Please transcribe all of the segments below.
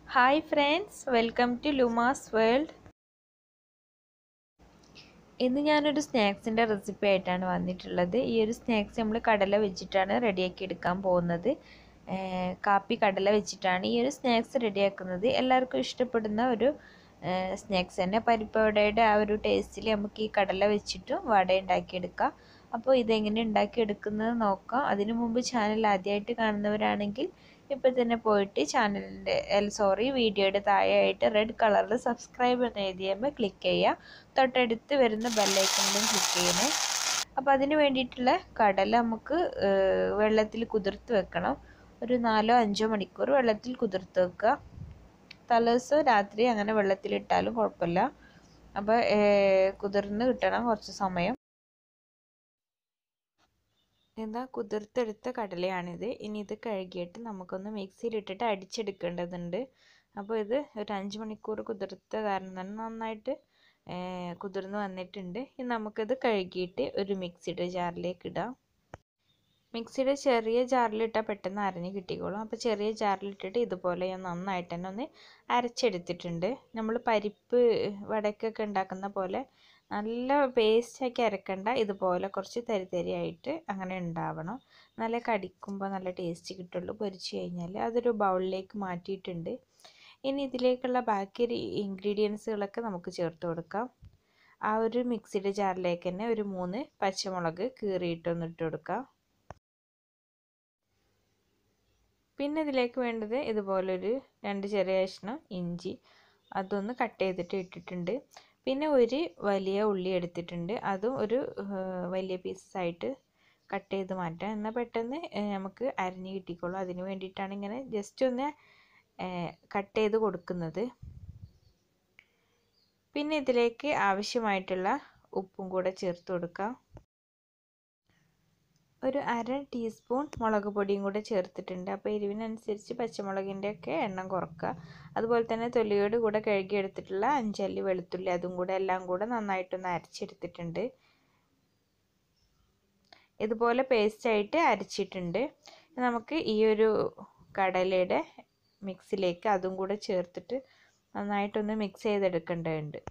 hi friends welcome to Luma's world ഇന്ന് ഞാനൊരു സ്നാക്സിൻ്റെ recipe ആയിട്ടാണ് വന്നിട്ടുള്ളത് ഈ ഒരു സ്നാക്സ് നമ്മൾ കടല വെച്ചിട്ടാണ് റെഡിയാക്കി എടുക്കാൻ പോകുന്നത് കാപ്പി കടല വെച്ചിട്ടാണ് ഈ ഒരു സ്നാക്സ് റെഡിയാക്കുന്നത് എല്ലാവർക്കും ഇഷ്ടപ്പെടുന്ന ഒരു സ്നാക്സ് തന്നെ പരിപ്പവടയുടെ ആ ഒരു ടേസ്റ്റിൽ നമുക്ക് ഈ കടല വെച്ചിട്ടും വട ഉണ്ടാക്കിയെടുക്കാം അപ്പോൾ ഇതെങ്ങനെ ഉണ്ടാക്കിയെടുക്കുന്നത് നോക്കാം അതിനു മുമ്പ് ചാനൽ ആദ്യമായിട്ട് കാണുന്നവരാണെങ്കിൽ ഇപ്പോൾ തന്നെ പോയിട്ട് ചാനലിൻ്റെ സോറി വീഡിയോയുടെ താഴെയായിട്ട് റെഡ് കളറിൽ സബ്സ്ക്രൈബ് എന്ന് എഴുതിയുമ്പോൾ ക്ലിക്ക് ചെയ്യുക തൊട്ടടുത്ത് വരുന്ന ബെല്ലൈക്കണിലും ക്ലിക്ക് ചെയ്യണേ അപ്പോൾ അതിന് വേണ്ടിയിട്ടുള്ള കടല നമുക്ക് വെള്ളത്തിൽ കുതിർത്ത് വെക്കണം ഒരു നാലോ അഞ്ചോ മണിക്കൂർ വെള്ളത്തിൽ കുതിർത്ത് വെക്കുക തലേദിവസം രാത്രി അങ്ങനെ വെള്ളത്തിലിട്ടാലും കുഴപ്പമില്ല അപ്പോൾ കുതിർന്ന് കിട്ടണം കുറച്ച് സമയം എന്താ കുതിർത്തെടുത്ത കടലയാണിത് ഇനി ഇത് കഴുകിയിട്ട് നമുക്കൊന്ന് മിക്സിയിലിട്ടിട്ട് അടിച്ചെടുക്കേണ്ടതുണ്ട് അപ്പോൾ ഇത് ഒരു അഞ്ച് മണിക്കൂർ കുതിർത്ത കാരണം തന്നെ നന്നായിട്ട് കുതിർന്ന് വന്നിട്ടുണ്ട് ഇനി നമുക്കിത് കഴുകിയിട്ട് ഒരു മിക്സിയുടെ ജാറിലേക്ക് ഇടാം മിക്സിയുടെ ചെറിയ ജാറിലിട്ടാൽ പെട്ടെന്ന് അരഞ്ഞ് കിട്ടിക്കോളും അപ്പോൾ ചെറിയ ജാറിലിട്ടിട്ട് ഇതുപോലെ ഞാൻ നന്നായിട്ട് തന്നെ ഒന്ന് അരച്ചെടുത്തിട്ടുണ്ട് നമ്മൾ പരിപ്പ് വടക്കൊക്കെ ഉണ്ടാക്കുന്ന പോലെ നല്ല പേസ്റ്റാക്കി അരക്കണ്ട ഇതുപോലെ കുറച്ച് തരി തരിയായിട്ട് അങ്ങനെ ഉണ്ടാവണം നല്ല കടിക്കുമ്പോൾ നല്ല ടേസ്റ്റ് കിട്ടുള്ളൂ പൊരിച്ച് കഴിഞ്ഞാൽ അതൊരു ബൗളിലേക്ക് മാറ്റിയിട്ടുണ്ട് ഇനി ഇതിലേക്കുള്ള ബാക്കി ഇൻഗ്രീഡിയൻസുകളൊക്കെ നമുക്ക് ചേർത്ത് കൊടുക്കാം ആ ഒരു മിക്സിയുടെ ജാറിലേക്ക് തന്നെ ഒരു മൂന്ന് പച്ചമുളക് കീറിയിട്ടൊന്ന് ഇട്ട് കൊടുക്കാം പിന്നെ ഇതിലേക്ക് വേണ്ടത് ഇതുപോലൊരു രണ്ട് ചെറിയ കഷ്ണം ഇഞ്ചി അതൊന്ന് കട്ട് ചെയ്തിട്ട് ഇട്ടിട്ടുണ്ട് പിന്നെ ഒരു വലിയ ഉള്ളി എടുത്തിട്ടുണ്ട് അതും ഒരു വലിയ പീസായിട്ട് കട്ട് ചെയ്ത് മാറ്റാം എന്നാൽ പെട്ടെന്ന് നമുക്ക് അരിഞ്ഞ് കിട്ടിക്കോളും അതിന് വേണ്ടിയിട്ടാണ് ഇങ്ങനെ ജസ്റ്റ് ഒന്ന് കട്ട് ചെയ്ത് കൊടുക്കുന്നത് പിന്നെ ഇതിലേക്ക് ആവശ്യമായിട്ടുള്ള ഉപ്പും കൂടെ ചേർത്ത് കൊടുക്കാം ഒരു അര ടീസ്പൂൺ മുളക് പൊടിയും കൂടെ ചേർത്തിട്ടുണ്ട് അപ്പോൾ എരിവിനനുസരിച്ച് പച്ചമുളകിൻ്റെ ഒക്കെ എണ്ണം കുറക്കുക അതുപോലെ തന്നെ തൊലിയോട് കൂടെ കഴുകിയെടുത്തിട്ടുള്ള അഞ്ചല്ലി വെളുത്തുള്ളി അതും കൂടെ എല്ലാം കൂടെ നന്നായിട്ടൊന്ന് അരച്ചെടുത്തിട്ടുണ്ട് ഇതുപോലെ പേസ്റ്റായിട്ട് അരച്ചിട്ടുണ്ട് നമുക്ക് ഈ ഒരു കടലയുടെ മിക്സിലേക്ക് അതും കൂടെ ചേർത്തിട്ട് നന്നായിട്ടൊന്ന് മിക്സ് ചെയ്തെടുക്കേണ്ടതുണ്ട്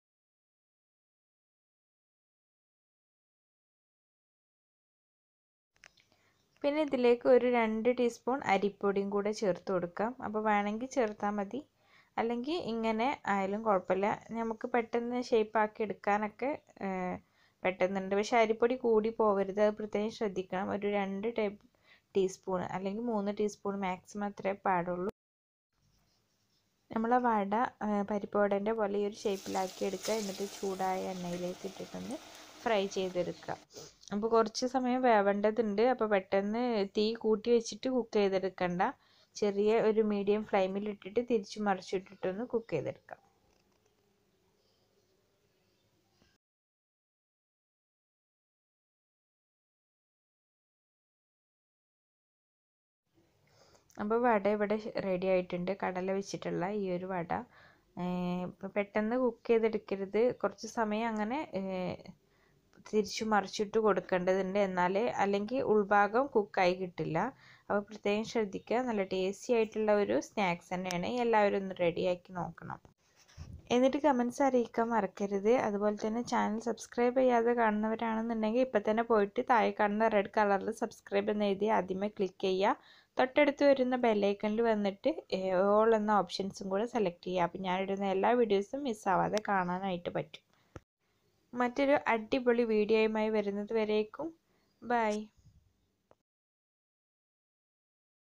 പിന്നെ ഇതിലേക്ക് ഒരു രണ്ട് ടീസ്പൂൺ അരിപ്പൊടിയും കൂടെ ചേർത്ത് കൊടുക്കാം അപ്പോൾ വേണമെങ്കിൽ ചേർത്താൽ മതി അല്ലെങ്കിൽ ഇങ്ങനെ ആയാലും കുഴപ്പമില്ല നമുക്ക് പെട്ടെന്ന് ഷേപ്പാക്കി എടുക്കാനൊക്കെ പെട്ടെന്നുണ്ട് പക്ഷെ അരിപ്പൊടി കൂടി പോകരുത് അത് പ്രത്യേകം ശ്രദ്ധിക്കണം ഒരു രണ്ട് ടേബിൾ ടീസ്പൂൺ അല്ലെങ്കിൽ മൂന്ന് ടീസ്പൂൺ മാക്സിമം അത്രേ പാടുള്ളൂ നമ്മൾ വട പരിപ്പ് വടേൻ്റെ പോലെ ഈ ഒരു ഷേപ്പിലാക്കി എടുക്കുക എന്നിട്ട് ചൂടായ എണ്ണയിലേക്ക് ഇട്ടിട്ടൊന്ന് ഫ്രൈ ചെയ്തെടുക്കുക അപ്പോൾ കുറച്ച് സമയം വേവേണ്ടതുണ്ട് അപ്പോൾ പെട്ടെന്ന് തീ കൂട്ടി വെച്ചിട്ട് കുക്ക് ചെയ്തെടുക്കണ്ട ചെറിയ ഒരു മീഡിയം ഫ്ലെയിമിൽ ഇട്ടിട്ട് തിരിച്ചു മറിച്ചിട്ടിട്ടൊന്ന് കുക്ക് ചെയ്തെടുക്കാം അപ്പോൾ വട ഇവിടെ റെഡി ആയിട്ടുണ്ട് കടല വെച്ചിട്ടുള്ള ഈ ഒരു വട പെട്ടെന്ന് കുക്ക് ചെയ്തെടുക്കരുത് കുറച്ച് സമയം അങ്ങനെ തിരിച്ചു മറിച്ചിട്ട് കൊടുക്കേണ്ടതുണ്ട് എന്നാൽ അല്ലെങ്കിൽ ഉൾഭാഗം കുക്കായി കിട്ടില്ല അപ്പോൾ പ്രത്യേകം ശ്രദ്ധിക്കുക നല്ല ടേസ്റ്റി ആയിട്ടുള്ള ഒരു സ്നാക്സ് തന്നെയാണ് എല്ലാവരും ഒന്ന് റെഡിയാക്കി നോക്കണം എന്നിട്ട് കമൻസ് അറിയിക്കാൻ മറക്കരുത് അതുപോലെ തന്നെ ചാനൽ സബ്സ്ക്രൈബ് ചെയ്യാതെ കാണുന്നവരാണെന്നുണ്ടെങ്കിൽ ഇപ്പം തന്നെ പോയിട്ട് താഴെ കാണുന്ന റെഡ് കളറിൽ സബ്സ്ക്രൈബ് എന്ന് എഴുതി ആദ്യമേ ക്ലിക്ക് ചെയ്യുക തൊട്ടടുത്ത് വരുന്ന ബെല്ലൈക്കണിൽ വന്നിട്ട് ഓൾ എന്ന ഓപ്ഷൻസും കൂടെ സെലക്ട് ചെയ്യുക അപ്പോൾ ഞാനിടുന്ന എല്ലാ വീഡിയോസും മിസ്സാവാതെ കാണാനായിട്ട് പറ്റും മറ്റൊരു അടിപൊളി വീഡിയോയുമായി വരുന്നത് വരേക്കും ബൈ